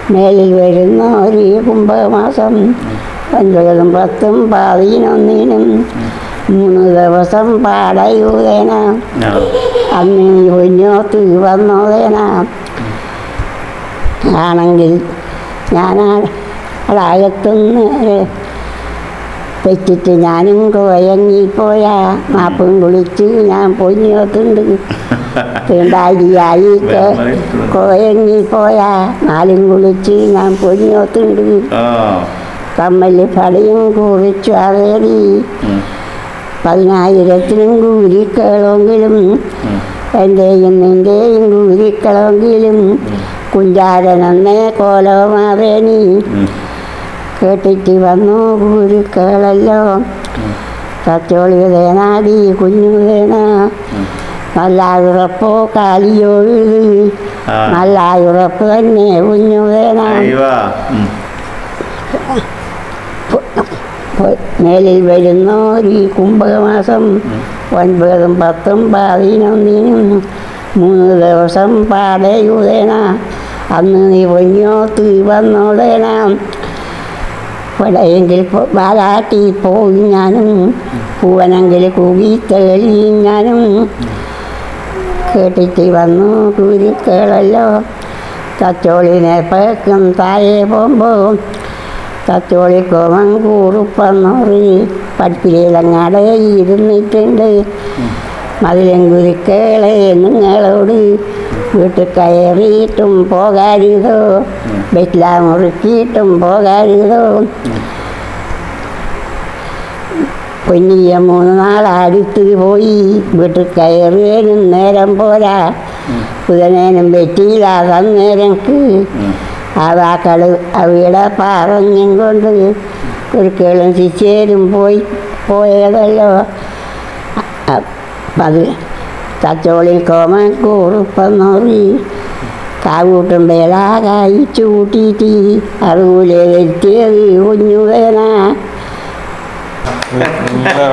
മേലിൽ വരുന്ന ഒരു കുംഭമാസം ഒൻപതും പത്തും പതിനൊന്നിനും മൂന്ന് ദിവസം പാടയൂതേന ആ. അന്ന് നീ പൊന്നോത്ത് വന്നോതേന ആണെങ്കിൽ ഞാൻ അളകത്തുനിന്ന് വെച്ചിട്ട് ഞാനും കുഴങ്ങിപ്പോയാ മാപ്പും കുളിച്ച് ഞാൻ പൊന്നോത്തുണ്ട് തീണ്ടാരിയായി കുഴങ്ങിപ്പോയാ നാലും കുളിച്ച് ഞാൻ പൊന്നോത്തുണ്ട് ആ. കമ്മൽ പടിയും കുറിച്ചു അതേടി ഉം. പതിനായിരത്തിനും കൂലിക്കളെങ്കിലും ഉം. എൻ്റെയും നിൻ്റെയും കൂലിക്കളെങ്കിലും കുഞ്ചാരനെന്നേ കോലമാവേനി ഉം. കേട്ടിട്ട് വന്നു കൂലിക്കളല്ലോ തച്ചോളി തേനാടി കുഞ്ഞു തേന നല്ല ഉറപ്പോ കാലിയോ ഇത് ആ. നല്ല ഉറപ്പ് തന്നെ കുഞ്ഞു തേന അയ്യോ. ഉം. പൊ- മേലിൽ വരുന്ന ഈ കുംഭമാസം ഒൻപതും പത്തും പതിനൊന്നിനും മൂന്ന് ദിവസം പാടയുതേന അന്ന് നീ പൊന്നോത്ത് വന്നോടേന എവിടെയെങ്കിൽ ബാലാട്ടി പോയി ഞാനും പൂവനെങ്കിൽ കൂകി തേളി ഞാനും കേട്ടിട്ട് വന്നു കുരുക്കളല്ലോ തച്ചോളിനെ പേക്കും താഴെ പോകുമ്പോൾ തച്ചോളി കോമൻ കൂറുപ്പന്നോറ് പഠിപ്പിലങ്ങാടെ ഇരുന്നിട്ടുണ്ട് മതിലും കുരുക്കളെ നിങ്ങളോട് വീട്ടിൽ കയറിയിട്ടും പോകാരുതോ ബെറ്റില മുറുക്കിയിട്ടും പോകാരുതോ പൊന്നിയ മൂന്ന് നാളടുത്ത് പോയി വീട്ടിൽ കയറിയതിനും നേരം പോരാ ബുധനേനും വെറ്റിയില്ല തന്നേരക്ക് ആ വാക്കള് അവിടെ പറഞ്ഞും കൊണ്ട് കുരുക്കളും ശിശേരും പോയി പോയതല്ലോ അ- അത് തച്ചോളിൽ കോമൻ കൂറുപ്പന്നോറി കാവൂട്ടും വേല കഴിച്ചു കൂട്ടിയിട്ട് അതുപോലെ എത്തിയത് കുഞ്ഞുവേന